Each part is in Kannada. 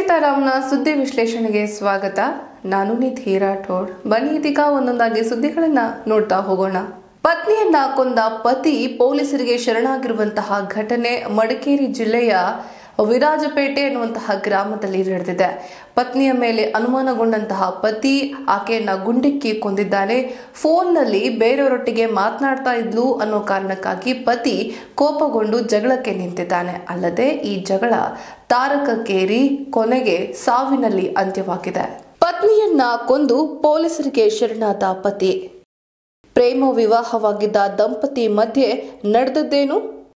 ಸೀತಾರಾಮ್ನ ಸುದ್ದಿ ವಿಶ್ಲೇಷಣೆಗೆ ಸ್ವಾಗತ ನಾನು ನಿಧಿ ರಾಠೋಡ್ ಬನ್ನಿ ಇದೀಗ ಒಂದೊಂದಾಗಿ ಸುದ್ದಿಗಳನ್ನ ನೋಡ್ತಾ ಹೋಗೋಣ ಪತ್ನಿಯನ್ನ ಕೊಂದ ಪತಿ ಪೊಲೀಸರಿಗೆ ಶರಣಾಗಿರುವಂತಹ ಘಟನೆ ಮಡಿಕೇರಿ ಜಿಲ್ಲೆಯ ವಿರಾಜಪೇಟೆ ಎನ್ನುವಂತಹ ಗ್ರಾಮದಲ್ಲಿ ನಡೆದಿದೆ ಪತ್ನಿಯ ಮೇಲೆ ಅನುಮಾನಗೊಂಡಂತಹ ಪತಿ ಆಕೆಯನ್ನ ಗುಂಡಿಕ್ಕಿ ಕೊಂದಿದ್ದಾನೆ ಫೋನ್ನಲ್ಲಿ ಬೇರೆಯವರೊಟ್ಟಿಗೆ ಮಾತನಾಡ್ತಾ ಇದ್ಲು ಅನ್ನೋ ಕಾರಣಕ್ಕಾಗಿ ಪತಿ ಕೋಪಗೊಂಡು ಜಗಳಕ್ಕೆ ನಿಂತಿದ್ದಾನೆ ಅಲ್ಲದೆ ಈ ಜಗಳ ತಾರಕಕ್ಕೇರಿ ಕೊನೆಗೆ ಸಾವಿನಲ್ಲಿ ಅಂತ್ಯವಾಗಿದೆ ಪತ್ನಿಯನ್ನ ಕೊಂದು ಪೊಲೀಸರಿಗೆ ಶರಣಾದ ಪತಿ ಪ್ರೇಮ ವಿವಾಹವಾಗಿದ್ದ ದಂಪತಿ ಮಧ್ಯೆ ನಡೆದದ್ದೇನು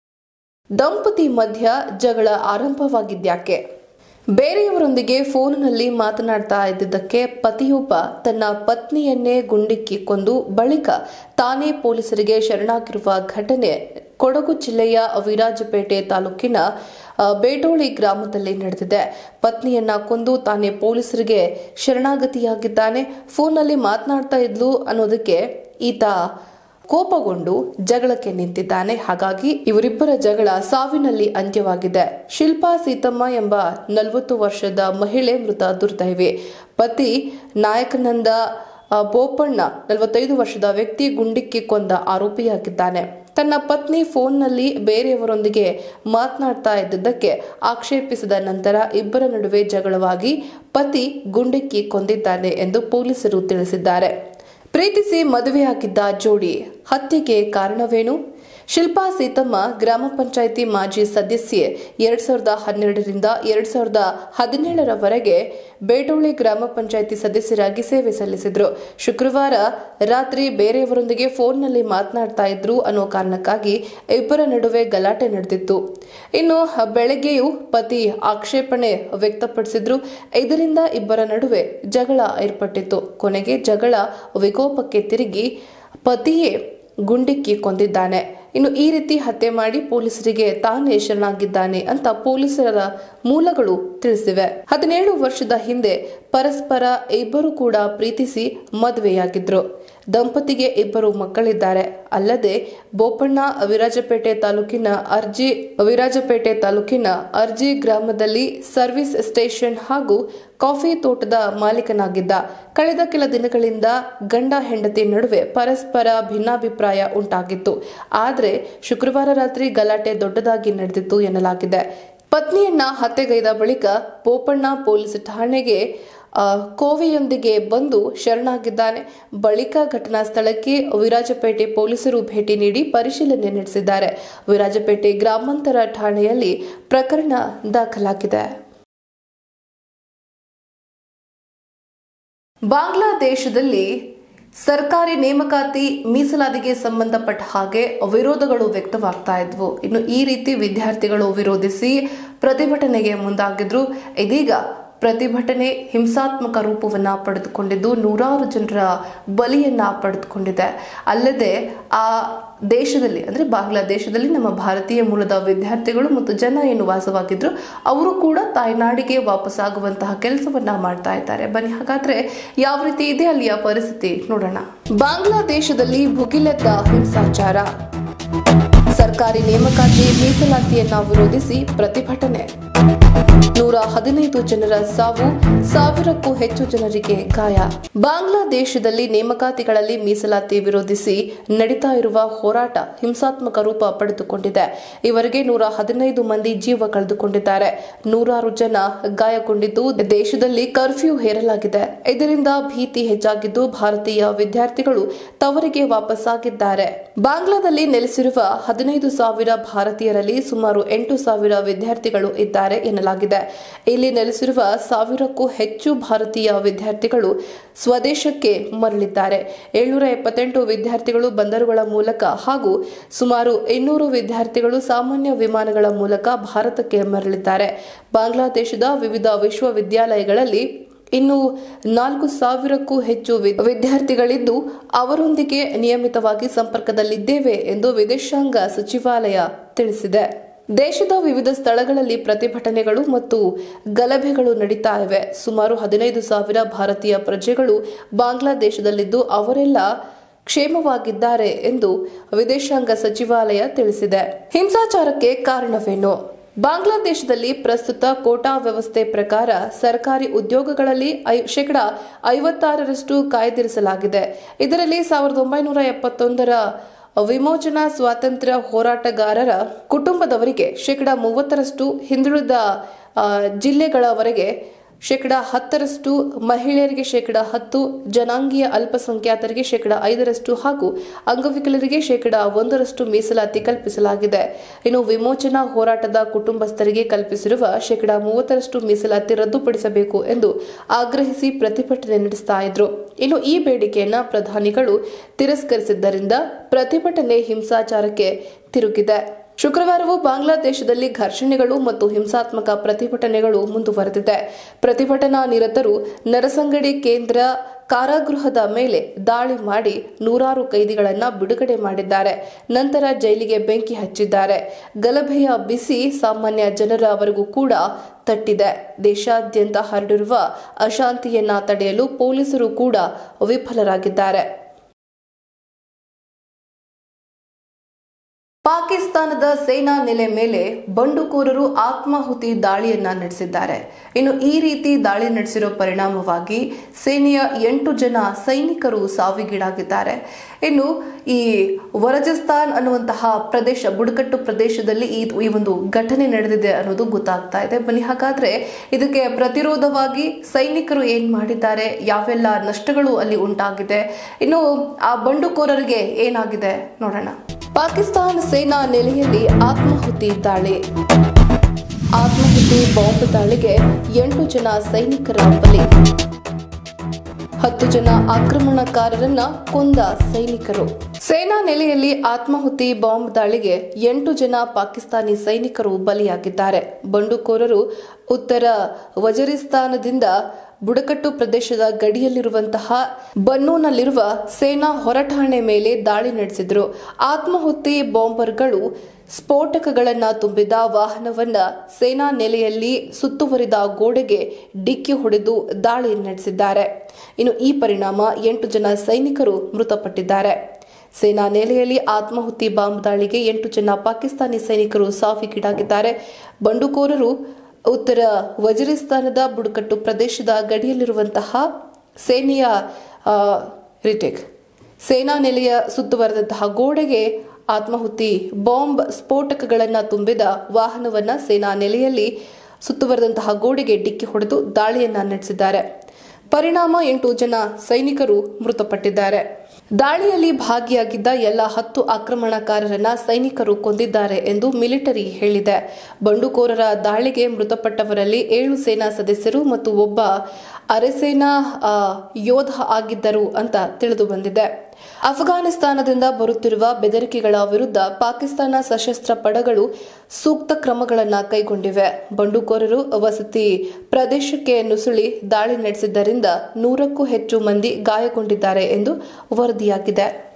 ದಂಪತಿ ಮಧ್ಯ ಜಗಳ ಆರಂಭವಾಗಿದ್ಯಾಕೆ ಬೇರೆಯವರೊಂದಿಗೆ ಫೋನಿನಲ್ಲಿ ಮಾತನಾಡ್ತಾ ಇದ್ದಿದ್ದಕ್ಕೆ ಪತಿಯೊಬ್ಬ ತನ್ನ ಪತ್ನಿಯನ್ನೇ ಗುಂಡಿಕ್ಕಿ ಕೊಂದು ಬಳಿಕ ತಾನೇ ಪೊಲೀಸರಿಗೆ ಶರಣಾಗಿರುವ ಘಟನೆ ಕೊಡಗು ಜಿಲ್ಲೆಯ ವಿರಾಜಪೇಟೆ ತಾಲೂಕಿನ ಆ, ಬೇಟೋಳಿ ಗ್ರಾಮದಲ್ಲಿ ನಡೆದಿದೆ ಪತ್ನಿಯನ್ನ ಕೊಂದು ತಾನೇ ಪೊಲೀಸರಿಗೆ ಶರಣಾಗತಿಯಾಗಿದ್ದಾನೆ ಫೋನ್ನಲ್ಲಿ ಮಾತನಾಡ್ತಾ ಇದ್ಲು ಅನ್ನೋದಕ್ಕೆ ಈತ ಕೋಪಗೊಂಡು ಜಗಳಕ್ಕೆ ನಿಂತಿದ್ದಾನೆ ಹಾಗಾಗಿ ಇವರಿಬ್ಬರ ಜಗಳ ಸಾವಿನಲ್ಲಿ ಅಂತ್ಯವಾಗಿದೆ ಶಿಲ್ಪಾ ಸೀತಮ್ಮ ಎಂಬ ನಲವತ್ತು ವರ್ಷದ ಮಹಿಳೆ ಮೃತ ದುರ್ದೈವಿ ಪತಿ ನಾಯಕನಂದ ಆ, ಬೋಪಣ್ಣ ನಲವತ್ತೈದು ವರ್ಷದ ವ್ಯಕ್ತಿ ಗುಂಡಿಕ್ಕಿ ಕೊಂದ ಆರೋಪಿಯಾಗಿದ್ದಾನೆ ತನ್ನ ಪತ್ನಿ ಫೋನ್ನಲ್ಲಿ ಬೇರೆಯವರೊಂದಿಗೆ ಮಾತನಾಡ್ತಾ ಇದ್ದಿದ್ದಕ್ಕೆ ಆಕ್ಷೇಪಿಸಿದ ನಂತರ ಇಬ್ಬರ ನಡುವೆ ಜಗಳವಾಗಿ ಪತಿ ಗುಂಡಿಕ್ಕಿ ಕೊಂದಿದ್ದಾನೆ ಎಂದು ಪೊಲೀಸರು ತಿಳಿಸಿದ್ದಾರೆ ಪ್ರೀತಿಸಿ ಮದುವೆಯಾಗಿದ್ದ ಜೋಡಿ ಹತ್ಯೆಗೆ ಕಾರಣವೇನು ಶಿಲ್ಪಾ ಸೀತಮ್ಮ ಗ್ರಾಮ ಪಂಚಾಯಿತಿ ಮಾಜಿ ಸದಸ್ಯೆ ಎರಡ್ ಸಾವಿರದ ಹನ್ನೆರಡರಿಂದ ಎರಡ್ ಸಾವಿರದ ಹದಿನೇಳರವರೆಗೆ ಬೇಟೋಳಿ ಗ್ರಾಮ ಪಂಚಾಯಿತಿ ಸದಸ್ಯರಾಗಿ ಸೇವೆ ಸಲ್ಲಿಸಿದ್ರು ಶುಕ್ರವಾರ ರಾತ್ರಿ ಬೇರೆಯವರೊಂದಿಗೆ ಫೋನ್ನಲ್ಲಿ ಮಾತನಾಡ್ತಾ ಇದ್ರು ಅನ್ನೋ ಕಾರಣಕ್ಕಾಗಿ ಇಬ್ಬರ ನಡುವೆ ಗಲಾಟೆ ನಡೆದಿತ್ತು ಇನ್ನು ಬೆಳಗ್ಗೆಯೂ ಪತಿ ಆಕ್ಷೇಪಣೆ ವ್ಯಕ್ತಪಡಿಸಿದ್ರು ಇದರಿಂದ ಇಬ್ಬರ ನಡುವೆ ಜಗಳ ಏರ್ಪಟ್ಟಿತ್ತು ಕೊನೆಗೆ ಜಗಳ ವಿಕೋಪಕ್ಕೆ ತಿರುಗಿ ಪತಿಯೇ ಗುಂಡಿಕ್ಕಿ ಕೊಂದಿದ್ದಾನೆ ಇನ್ನು ಈ ರೀತಿ ಹತ್ಯೆ ಮಾಡಿ ಪೊಲೀಸರಿಗೆ ತಾನೇ ಶರಣಾಗಿದ್ದಾನೆ ಅಂತ ಪೊಲೀಸರ ಮೂಲಗಳು ತಿಳಿಸಿವೆ ಹದಿನೇಳು ವರ್ಷದ ಹಿಂದೆ ಪರಸ್ಪರ ಇಬ್ಬರು ಕೂಡ ಪ್ರೀತಿಸಿ ಮದುವೆಯಾಗಿದ್ರು ದಂಪತಿಗೆ ಇಬ್ಬರು ಮಕ್ಕಳಿದ್ದಾರೆ ಅಲ್ಲದೆ ಬೋಪಣ್ಣ ವಿರಾಜಪೇಟೆ ತಾಲೂಕಿನ ಅರ್ಜಿ ವಿರಾಜಪೇಟೆ ತಾಲೂಕಿನ ಅರ್ಜಿ ಗ್ರಾಮದಲ್ಲಿ ಸರ್ವಿಸ್ ಸ್ಟೇಷನ್ ಹಾಗೂ ಕಾಫಿ ತೋಟದ ಮಾಲೀಕನಾಗಿದ್ದ ಕಳೆದ ಕೆಲ ದಿನಗಳಿಂದ ಗಂಡ ಹೆಂಡತಿ ನಡುವೆ ಪರಸ್ಪರ ಭಿನ್ನಾಭಿಪ್ರಾಯ ಉಂಟಾಗಿತ್ತು ಆದರೆ ಶುಕ್ರವಾರ ರಾತ್ರಿ ಗಲಾಟೆ ದೊಡ್ಡದಾಗಿ ನಡೆದಿತ್ತು ಎನ್ನಲಾಗಿದೆ ಪತ್ನಿಯನ್ನ ಹತ್ಯೆಗೈದ ಬಳಿಕ ಬೋಪಣ್ಣ ಪೊಲೀಸ್ ಠಾಣೆಗೆ ಆ, ಕೋವೆಯೊಂದಿಗೆ ಬಂದು ಶರಣಾಗಿದ್ದಾನೆ ಬಳಿಕ ಘಟನಾ ಸ್ಥಳಕ್ಕೆ ವಿರಾಜಪೇಟೆ ಪೊಲೀಸರು ಭೇಟಿ ನೀಡಿ ಪರಿಶೀಲನೆ ನಡೆಸಿದ್ದಾರೆ ವಿರಾಜಪೇಟೆ ಗ್ರಾಮಾಂತರ ಠಾಣೆಯಲ್ಲಿ ಪ್ರಕರಣ ದಾಖಲಾಗಿದೆ ಬಾಂಗ್ಲಾದೇಶದಲ್ಲಿ ಸರ್ಕಾರಿ ನೇಮಕಾತಿ ಮೀಸಲಾತಿಗೆ ಸಂಬಂಧಪಟ್ಟ ಹಾಗೆ ವಿರೋಧಗಳು ವ್ಯಕ್ತವಾಗ್ತಾ ಇದ್ವು ಇನ್ನು ಈ ರೀತಿ ವಿದ್ಯಾರ್ಥಿಗಳು ವಿರೋಧಿಸಿ ಪ್ರತಿಭಟನೆಗೆ ಮುಂದಾಗಿದ್ರು ಇದೀಗ ಪ್ರತಿಭಟನೆ ಹಿಂಸಾತ್ಮಕ ರೂಪವನ್ನ ಪಡೆದುಕೊಂಡಿದ್ದು ನೂರಾರು ಜನರ ಬಲಿಯನ್ನ ಪಡೆದುಕೊಂಡಿದೆ ಅಲ್ಲದೆ ಆ ದೇಶದಲ್ಲಿ ಅಂದ್ರೆ ಬಾಂಗ್ಲಾದೇಶದಲ್ಲಿ ನಮ್ಮ ಭಾರತೀಯ ಮೂಲದ ವಿದ್ಯಾರ್ಥಿಗಳು ಮತ್ತು ಜನ ಏನು ವಾಸವಾಗಿದ್ರು ಅವರು ಕೂಡ ತಾಯ್ನಾಡಿಗೆ ವಾಪಸ್ಸಾಗುವಂತಹ ಕೆಲಸವನ್ನ ಮಾಡ್ತಾ ಇದ್ದಾರೆ ಬನ್ನಿ ಹಾಗಾದ್ರೆ ಯಾವ ರೀತಿ ಇದೆ ಅಲ್ಲಿಯ ಪರಿಸ್ಥಿತಿ ನೋಡೋಣ ಬಾಂಗ್ಲಾದೇಶದಲ್ಲಿ ಭುಗಿಲೆದ್ದ ಹಿಂಸಾಚಾರ ಸರ್ಕಾರಿ ನೇಮಕಾತಿ ಮೀಸಲಾತಿಯನ್ನ ವಿರೋಧಿಸಿ ಪ್ರತಿಭಟನೆ ನೂರ ಹದಿನೈದು ಜನರ ಸಾವು ಸಾವಿರಕ್ಕೂ ಹೆಚ್ಚು ಜನರಿಗೆ ಗಾಯ ಬಾಂಗ್ಲಾದೇಶದಲ್ಲಿ ನೇಮಕಾತಿಗಳಲ್ಲಿ ಮೀಸಲಾತಿ ವಿರೋಧಿಸಿ ನಡೀತಾ ಇರುವ ಹೋರಾಟ ಹಿಂಸಾತ್ಮಕ ರೂಪ ಪಡೆದುಕೊಂಡಿದೆ ಇವರಿಗೆ ನೂರ ಹದಿನೈದು ಮಂದಿ ಜೀವ ಕಳೆದುಕೊಂಡಿದ್ದಾರೆ ನೂರಾರು ಜನ ಗಾಯಗೊಂಡಿದ್ದು ದೇಶದಲ್ಲಿ ಕರ್ಫ್ಯೂ ಹೇರಲಾಗಿದೆ ಇದರಿಂದ ಭೀತಿ ಹೆಚ್ಚಾಗಿದ್ದು ಭಾರತೀಯ ವಿದ್ಯಾರ್ಥಿಗಳು ತವರಿಗೆ ವಾಪಸ್ಸಾಗಿದ್ದಾರೆ ಬಾಂಗ್ಲಾದಲ್ಲಿ ನೆಲೆಸಿರುವ ಹದಿನೈದು ಸಾವಿರ ಭಾರತೀಯರಲ್ಲಿ ಸುಮಾರು ಎಂಟು ಸಾವಿರ ವಿದ್ಯಾರ್ಥಿಗಳು ಇದ್ದಾರೆ ಎನ್ನಲಾಗಿದೆ ಇಲ್ಲಿ ನೆಲೆಸಿರುವ ಸಾವಿರಕ್ಕೂ ಹೆಚ್ಚು ಭಾರತೀಯ ವಿದ್ಯಾರ್ಥಿಗಳು ಸ್ವದೇಶಕ್ಕೆ ಮರಳಿದ್ದಾರೆ ಏಳ್ನೂರ ಎಪ್ಪತ್ತೆಂಟು ವಿದ್ಯಾರ್ಥಿಗಳು ಬಂದರುಗಳ ಮೂಲಕ ಹಾಗೂ ಸುಮಾರು ಇನ್ನೂರು ವಿದ್ಯಾರ್ಥಿಗಳು ಸಾಮಾನ್ಯ ವಿಮಾನಗಳ ಮೂಲಕ ಭಾರತಕ್ಕೆ ಮರಳಿದ್ದಾರೆ ಬಾಂಗ್ಲಾದೇಶದ ವಿವಿಧ ವಿಶ್ವವಿದ್ಯಾಲಯಗಳಲ್ಲಿ ಇನ್ನು ನಾಲ್ಕು ಸಾವಿರಕ್ಕೂ ಹೆಚ್ಚು ವಿ- ವಿದ್ಯಾರ್ಥಿಗಳಿದ್ದು ಅವರೊಂದಿಗೆ ನಿಯಮಿತವಾಗಿ ಸಂಪರ್ಕದಲ್ಲಿದ್ದೇವೆ ಎಂದು ವಿದೇಶಾಂಗ ಸಚಿವಾಲಯ ತಿಳಿಸಿದೆ ದೇಶದ ವಿವಿಧ ಸ್ಥಳಗಳಲ್ಲಿ ಪ್ರತಿಭಟನೆಗಳು ಮತ್ತು ಗಲಭೆಗಳು ನಡೀತಾ ಇವೆ ಸುಮಾರು ಹದಿನೈದು ಸಾವಿರ ಭಾರತೀಯ ಪ್ರಜೆಗಳು ಬಾಂಗ್ಲಾದೇಶದಲ್ಲಿದ್ದು ಅವರೆಲ್ಲ ಕ್ಷೇಮವಾಗಿದ್ದಾರೆ ಎಂದು ವಿದೇಶಾಂಗ ಸಚಿವಾಲಯ ತಿಳಿಸಿದೆ ಹಿಂಸಾಚಾರಕ್ಕೆ ಕಾರಣವೇನು ಬಾಂಗ್ಲಾದೇಶದಲ್ಲಿ ಪ್ರಸ್ತುತ ಕೋಟಾ ವ್ಯವಸ್ಥೆ ಪ್ರಕಾರ ಸರ್ಕಾರಿ ಉದ್ಯೋಗಗಳಲ್ಲಿ ಐ- ಶೇಕಡ ಐವತ್ತಾರರಷ್ಟು ಕಾಯ್ದಿರಿಸಲಾಗಿದೆ ಇದರಲ್ಲಿ ಸಾವಿರದ ಒಂಬೈನೂರ ಎಪ್ಪತ್ತೊಂದರ ವಿಮೋಚನಾ ಸ್ವಾತಂತ್ರ್ಯ ಹೋರಾಟಗಾರರ ಕುಟುಂಬದವರಿಗೆ ಶೇಕಡ ಮೂವತ್ತರಷ್ಟು ಹಿಂದುಳಿದ ಆ, ಜಿಲ್ಲೆಗಳವರೆಗೆ ಶೇಕಡ ಹತ್ತರಷ್ಟು ಮಹಿಳೆಯರಿಗೆ ಶೇಕಡ ಹತ್ತು ಜನಾಂಗೀಯ ಅಲ್ಪಸಂಖ್ಯಾತರಿಗೆ ಶೇಕಡ ಐದರಷ್ಟು ಹಾಗೂ ಅಂಗವಿಕಲರಿಗೆ ಶೇಕಡ ಒಂದರಷ್ಟು ಮೀಸಲಾತಿ ಕಲ್ಪಿಸಲಾಗಿದೆ ಇನ್ನು ವಿಮೋಚನಾ ಹೋರಾಟದ ಕುಟುಂಬಸ್ಥರಿಗೆ ಕಲ್ಪಿಸಿರುವ ಶೇಕಡ ಮೂವತ್ತರಷ್ಟು ಮೀಸಲಾತಿ ರದ್ದುಪಡಿಸಬೇಕು ಎಂದು ಆಗ್ರಹಿಸಿ ಪ್ರತಿಭಟನೆ ನಡೆಸ್ತಾ ಇದ್ರು ಇನ್ನು ಈ ಬೇಡಿಕೆಯನ್ನ ಪ್ರಧಾನಿಗಳು ತಿರಸ್ಕರಿಸಿದ್ದರಿಂದ ಪ್ರತಿಭಟನೆ ಹಿಂಸಾಚಾರಕ್ಕೆ ತಿರುಗಿದೆ ಶುಕ್ರವಾರವೂ ಬಾಂಗ್ಲಾದೇಶದಲ್ಲಿ ಘರ್ಷಣೆಗಳು ಮತ್ತು ಹಿಂಸಾತ್ಮಕ ಪ್ರತಿಭಟನೆಗಳು ಮುಂದುವರೆದಿದೆ ಪ್ರತಿಭಟನಾ ನಿರತರು ನರಸಂಗಡಿ ಕೇಂದ್ರ ಕಾರಾಗೃಹದ ಮೇಲೆ ದಾಳಿ ಮಾಡಿ ನೂರಾರು ಕೈದಿಗಳನ್ನ ಬಿಡುಗಡೆ ಮಾಡಿದ್ದಾರೆ ನಂತರ ಜೈಲಿಗೆ ಬೆಂಕಿ ಹಚ್ಚಿದ್ದಾರೆ ಗಲಭೆಯ ಬಿಸಿ ಸಾಮಾನ್ಯ ಜನರವರೆಗೂ ಕೂಡ ತಟ್ಟಿದೆ ದೇಶಾದ್ಯಂತ ಹರಡಿರುವ ಅಶಾಂತಿಯನ್ನ ತಡೆಯಲು ಪೊಲೀಸರು ಕೂಡ ವಿಫಲರಾಗಿದ್ದಾರೆ ಪಾಕಿಸ್ತಾನದ ಸೇನಾ ನೆಲೆ ಮೇಲೆ ಬಂಡುಕೋರರು ಆತ್ಮಾಹುತಿ ದಾಳಿಯನ್ನ ನಡೆಸಿದ್ದಾರೆ ಇನ್ನು ಈ ರೀತಿ ದಾಳಿ ನಡೆಸಿರೋ ಪರಿಣಾಮವಾಗಿ ಸೇನೆಯ ಎಂಟು ಜನ ಸೈನಿಕರು ಸಾವಿಗೀಡಾಗಿದ್ದಾರೆ ಇನ್ನು ಈ ವರಜಸ್ತಾನ್ ಅನ್ನುವಂತಹ ಪ್ರದೇಶ ಬುಡಕಟ್ಟು ಪ್ರದೇಶದಲ್ಲಿ ಈ ಈ ಒಂದು ಘಟನೆ ನಡೆದಿದೆ ಅನ್ನೋದು ಗೊತ್ತಾಗ್ತಾ ಇದೆ ಬನ್ನಿ ಹಾಗಾದ್ರೆ ಇದಕ್ಕೆ ಪ್ರತಿರೋಧವಾಗಿ ಸೈನಿಕರು ಏನ್ ಮಾಡಿದ್ದಾರೆ ಯಾವೆಲ್ಲ ನಷ್ಟಗಳು ಅಲ್ಲಿ ಉಂಟಾಗಿದೆ ಇನ್ನು ಆ ಬಂಡುಕೋರರಿಗೆ ಏನಾಗಿದೆ ನೋಡೋಣ ಪಾಕಿಸ್ತಾನ ಸೇನಾ ನೆಲೆಯಲ್ಲಿ ಆತ್ಮಾಹುತಿ ದಾಳಿ ಆತ್ಮಾಹುತಿ ಬಾಂಬ್ ದಾಳಿಗೆ ಎಂಟು ಜನ ಸೈನಿಕರ ಬಲಿ ಹತ್ತು ಜನ ಆಕ್ರಮಣಕಾರರನ್ನ ಕೊಂದ ಸೈನಿಕರು ಸೇನಾ ನೆಲೆಯಲ್ಲಿ ಆತ್ಮಾಹುತಿ ಬಾಂಬ್ ದಾಳಿಗೆ ಎಂಟು ಜನ ಪಾಕಿಸ್ತಾನಿ ಸೈನಿಕರು ಬಲಿಯಾಗಿದ್ದಾರೆ ಬಂಡುಕೋರರು ಉತ್ತರ ವಜರಿಸ್ತಾನದಿಂದ ಬುಡಕಟ್ಟು ಪ್ರದೇಶದ ಗಡಿಯಲ್ಲಿರುವಂತಹ ಬನ್ನೂನಲ್ಲಿರುವ ಸೇನಾ ಹೊರಠಾಣೆ ಮೇಲೆ ದಾಳಿ ನಡೆಸಿದ್ರು ಆತ್ಮಾಹುತಿ ಬಾಂಬರ್ಗಳು ಸ್ಫೋಟಕಗಳನ್ನ ತುಂಬಿದ ವಾಹನವನ್ನ ಸೇನಾ ನೆಲೆಯಲ್ಲಿ ಸುತ್ತುವರಿದ ಗೋಡೆಗೆ ಡಿಕ್ಕಿ ಹೊಡೆದು ದಾಳಿ ನಡೆಸಿದ್ದಾರೆ ಇನ್ನು ಈ ಪರಿಣಾಮ ಎಂಟು ಜನ ಸೈನಿಕರು ಮೃತಪಟ್ಟಿದ್ದಾರೆ ಸೇನಾ ನೆಲೆಯಲ್ಲಿ ಆತ್ಮಾಹುತಿ ಬಾಂಬ್ ದಾಳಿಗೆ ಎಂಟು ಜನ ಪಾಕಿಸ್ತಾನಿ ಸೈನಿಕರು ಸಾವಿಗೀಡಾಗಿದ್ದಾರೆ ಬಂಡುಕೋರರು ಉತ್ತರ ವಜಿರಿಸ್ತಾನದ ಬುಡಕಟ್ಟು ಪ್ರದೇಶದ ಗಡಿಯಲ್ಲಿರುವಂತಹ ಸೇನೆಯ ಆ, ರಿಟೇಕ್ ಸೇನಾ ನೆಲೆಯ ಸುತ್ತುವರೆದಂತಹ ಗೋಡೆಗೆ ಆತ್ಮಾಹುತಿ ಬಾಂಬ್ ಸ್ಫೋಟಕಗಳನ್ನು ತುಂಬಿದ ವಾಹನವನ್ನ ಸೇನಾ ನೆಲೆಯಲ್ಲಿ ಸುತ್ತುವರೆದಂತಹ ಗೋಡೆಗೆ ಡಿಕ್ಕಿ ಹೊಡೆದು ದಾಳಿಯನ್ನ ನಡೆಸಿದ್ದಾರೆ ಪರಿಣಾಮ ಎಂಟು ಜನ ಸೈನಿಕರು ಮೃತಪಟ್ಟಿದ್ದಾರೆ ದಾಳಿಯಲ್ಲಿ ಭಾಗಿಯಾಗಿದ್ದ ಎಲ್ಲ ಹತ್ತು ಆಕ್ರಮಣಕಾರರನ್ನ ಸೈನಿಕರು ಕೊಂದಿದ್ದಾರೆ ಎಂದು ಮಿಲಿಟರಿ ಹೇಳಿದೆ ಬಂಡುಕೋರರ ದಾಳಿಗೆ ಮೃತಪಟ್ಟವರಲ್ಲಿ ಏಳು ಸೇನಾ ಸದಸ್ಯರು ಮತ್ತು ಒಬ್ಬ ಅರೆಸೇನಾ ಆ, ಯೋಧ ಆಗಿದ್ದರು ಅಂತ ತಿಳಿದು ಬಂದಿದೆ ಅಫ್ಘಾನಿಸ್ತಾನದಿಂದ ಬರುತ್ತಿರುವ ಬೆದರಿಕೆಗಳ ವಿರುದ್ಧ ಪಾಕಿಸ್ತಾನ ಸಶಸ್ತ್ರ ಪಡೆಗಳು ಸೂಕ್ತ ಕ್ರಮಗಳನ್ನು ಕೈಗೊಂಡಿವೆ ಬಂಡುಕೋರರು ವಸತಿ ಪ್ರದೇಶಕ್ಕೆ ನುಸುಳಿ ದಾಳಿ ನಡೆಸಿದ್ದರಿಂದ ನೂರಕ್ಕೂ ಹೆಚ್ಚು ಮಂದಿ ಗಾಯಗೊಂಡಿದ್ದಾರೆ ಎಂದು ವರದಿಯಾಗಿದೆ